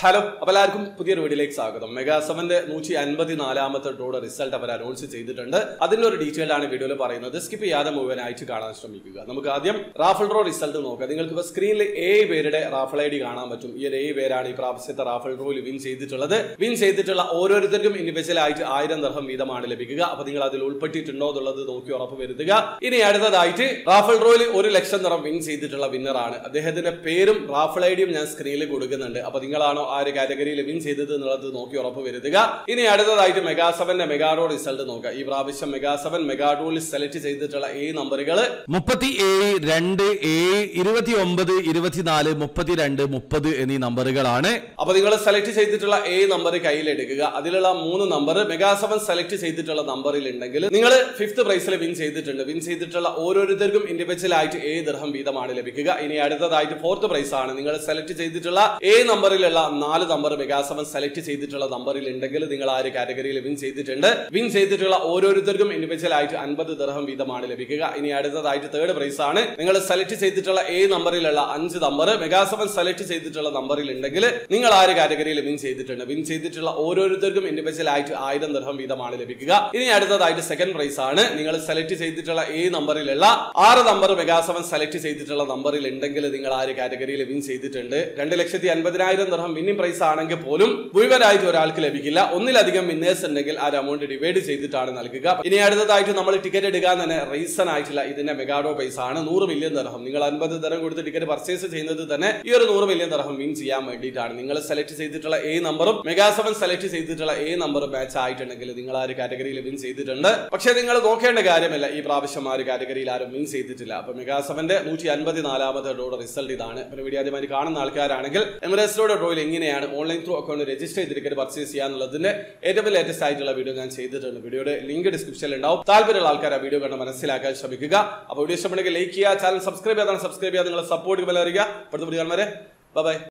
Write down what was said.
hello അപ്പോൾ എല്ലാവർക്കും പുതിയൊരു വീഡിയോയിലേക്ക് സ്വാഗതം മെഗാ സെവന്റെ നൂറ്റി അൻപത്തി നാലാമത്തെ ഡ്രോയുടെ റിസൾട്ട് അവർ അനൗൺസ് ചെയ്തിട്ടുണ്ട് അതിന്റെ ഒരു ഡീറ്റെയിൽഡ് ആണ് വീഡിയോയിൽ പറയുന്നത് സ്കിപ്പ് ചെയ്യാതെ മുഴുവനായിട്ട് കാണാൻ ശ്രമിക്കുക നമുക്ക് ആദ്യം റാഫിൾ ഡ്രോ റിസൾട്ട് നോക്കാം നിങ്ങൾക്ക് ഇപ്പോൾ സ്ക്രീനിൽ ഏഴ് പേരുടെ റാഫിൾ ഐ ഡി കാണാൻ പറ്റും ഈ ഒരു ഏഴ് പേരാണ് ഈ പ്രാവശ്യത്തെ റാഫിൾ ഡ്രോയിൽ വിൻ ചെയ്തിട്ടുള്ളത് വിൻ ചെയ്തിട്ടുള്ള ഓരോരുത്തർക്കും ഇൻഡിവിജ്വൽ ആയിട്ട് ആയിരം ദർഹം വീതമാണ് ലഭിക്കുക അപ്പൊ നിങ്ങൾ അതിൽ ഉൾപ്പെട്ടിട്ടുണ്ടോ എന്നുള്ളത് നോക്കി ഉറപ്പ് വരുത്തുക ഇനി അടുത്തതായിട്ട് റാഫിൾ ഡ്രോയിൽ ഒരു ലക്ഷം നിറം വിൻ ചെയ്തിട്ടുള്ള വിന്നറാണ് അദ്ദേഹത്തിന്റെ പേരും റാഫിൾ ഐ ഡിയും ഞാൻ സ്ക്രീനിൽ കൊടുക്കുന്നുണ്ട് അപ്പൊ നിങ്ങളാണോ ആ ഒരു കാറ്റഗറിയിൽ വിൻ ചെയ്തത് എന്നുള്ളത് നോക്കി ഉറപ്പ് വരുത്തുക ഇനി അടുത്തതായിട്ട് മെഗാ സെവന്റെ മെഗാഡോ റിസൾട്ട് നോക്കുക ഈ പ്രാവശ്യം മെഗാ സെവൻ മെഗാഡോയിൽ സെലക്ട് ചെയ്തിട്ടുള്ള ഈ നമ്പറുകൾ മുപ്പത്തി ഏഴ് രണ്ട് ഏഴ് ഇരുപത്തി ഒമ്പത് ഇരുപത്തിനാല് മുപ്പത്തിരണ്ട് മുപ്പത് എന്നീ നമ്പറുകളാണ് അപ്പൊ നിങ്ങൾ സെലക്ട് ചെയ്തിട്ടുള്ള എ നമ്പർ കയ്യിലെടുക്കുക അതിലുള്ള മൂന്ന് നമ്പർ മെഗാ സെവൻ സെലക്ട് ചെയ്തിട്ടുള്ള നമ്പറിൽ ഉണ്ടെങ്കിൽ നിങ്ങൾ ഫിഫ്ത് പ്രൈസിൽ വിൻ ചെയ്തിട്ടുണ്ട് വിൻ ചെയ്തിട്ടുള്ള ഓരോരുത്തർക്കും ഇൻഡിവിജ്വൽ ആയിട്ട് ഏ ദർഹം വീതമാണ് ലഭിക്കുക ഇനി അടുത്തതായിട്ട് ഫോർത്ത് പ്രൈസ് ആണ് നിങ്ങൾ സെലക്ട് ചെയ്തിട്ടുള്ള എ നമ്പറിലുള്ള നാല് നമ്പർ മെഗാ സെവൻ സെലക്ട് ചെയ്തിട്ടുള്ള നമ്പറിൽ ഉണ്ടെങ്കിൽ നിങ്ങൾ ആ ഒരു കാറ്റഗറിയിൽ വിൻ ചെയ്തിട്ടുണ്ട് വിൻ ചെയ്തിട്ടുള്ള ഓരോരുത്തർക്കും ഇൻഡിവിജ്വൽ ആയിട്ട് അൻപത് ദർഹം വീതമാണ് ലഭിക്കുക ഇനി അടുത്തതായിട്ട് തേർഡ് പ്രൈസ് ആണ് നിങ്ങൾ സെലക്ട് ചെയ്തിട്ടുള്ള എ നമ്പറിലുള്ള അഞ്ച് നമ്പർ മെഗാ സെവൻ സെലക്ട് ചെയ്തിട്ടുള്ള നമ്പറിൽ ഉണ്ടെങ്കിൽ നിങ്ങൾ ആ ഒരു കാറ്റഗറിയിൽ വിൻ ചെയ്തിട്ടുണ്ട് വിൻ ചെയ്തിട്ടുള്ള ഓരോരുത്തർക്കും ഇൻഡിവിജ്വൽ ആയിട്ട് ആയിരം ദർഹം വീതമാണ് ലഭിക്കുക ഇനി അടുത്തതായിട്ട് സെക്കൻഡ് പ്രൈസ് ആണ് നിങ്ങൾ സെലക്ട് ചെയ്തിട്ടുള്ള എ നമ്പറിലുള്ള ആറ് നമ്പർ മെഗാ സെവൻ സെലക്ട് ചെയ്തിട്ടുള്ള നമ്പറിൽ ഉണ്ടെങ്കിൽ നിങ്ങൾ ആ ഒരു കാറ്റഗറിയിൽ വിൻ ചെയ്തിട്ടുണ്ട് രണ്ട് ലക്ഷത്തി അൻപതിനായിരം ദർഹം വിന്നിംഗ് പ്രൈസ് ആണെങ്കിൽ പോലും മുഴുവനായിട്ട് ഒരാൾക്ക് ലഭിക്കില്ല ഒന്നിലധികം വിന്നേഴ്സ് ഉണ്ടെങ്കിൽ ആ ഒരു എമൗണ്ട് ഡിവൈഡ് ചെയ്തിട്ടാണ് നൽകുക ഇനി അടുത്തതായിട്ട് നമ്മൾ ടിക്കറ്റ് എടുക്കാൻ തന്നെ റീസൺ ആയിട്ടുള്ള ഇതിന്റെ മെഗാഡോ പൈസ ആണ് നൂറ് മില്യൺ ദർഹം നിങ്ങൾ അൻപത് ദരം കൊടുത്ത് ടിക്കറ്റ് പർച്ചേസ് ചെയ്യുന്നത് തന്നെ ഈ ഒരു നൂറ് മില്യൺ ദർഹം വിൻ ചെയ്യാൻ വേണ്ടിയിട്ടാണ് നിങ്ങൾ സെലക്ട് ചെയ്തിട്ടുള്ള എ നമ്പറും മെഗാ സെവൻ സെലക്ട് ചെയ്തിട്ടുള്ള എ നമ്പറും മാച്ച് ആയിട്ടുണ്ടെങ്കിൽ നിങ്ങൾ ആ ഒരു കാറ്റഗറിയിൽ വിൻ ചെയ്തിട്ടുണ്ട് പക്ഷേ നിങ്ങൾ നോക്കേണ്ട കാര്യമല്ല ഈ പ്രാവശ്യം ആ ഒരു കാറ്റഗറിയിൽ ആരും വിൻ ചെയ്തിട്ടില്ല അപ്പൊ മെഗാ സെവന്റെ നൂറ്റി അൻപത്തി നാലാമത്തെ ഡ്രോയുടെ റിസൾട്ട് ഇതാണ് പിന്നെ വീഡിയോ ആദ്യമായി കാണുന്ന ആൾക്കാരാണെങ്കിൽ എമിറേറ്റ്സിലൂടെ ഡ്രോയിൽ എങ്ങനെയാണ് ഓൺലൈൻ ത്രൂ അക്കൗണ്ട് രജിസ്റ്റർ ചെയ്ത് ടിക്കറ്റ് പർച്ചേസ് ചെയ്യാന്നുള്ളതിന്റെ ഏറ്റവും ലേറ്റസ്റ്റ് ആയിട്ടുള്ള വീഡിയോ ഞാൻ ചെയ്തിട്ടുണ്ട് വീഡിയോയുടെ ലിങ്ക് ഡിസ്ക്രിപ്ഷനിൽ ഉണ്ടാവും താല്പര്യമുള്ള ആൾക്കാർ ആ വീഡിയോ കണ്ട് മനസ്സിലാക്കാൻ ശ്രമിക്കുക അപ്പോൾ വീഡിയോ ഇഷ്ടപ്പെടുന്നെങ്കിൽ ലൈക്ക് ചെയ്യുക ചാനൽ സബ്സ്ക്രൈബ് ചെയ്യാതാണ് സബ്സ്ക്രൈബ് ചെയ്യുക നിങ്ങളെ സപ്പോർട്ട് ബലറിയുക അടുത്ത വീഡിയോ കാണുന്നവരെ ബൈ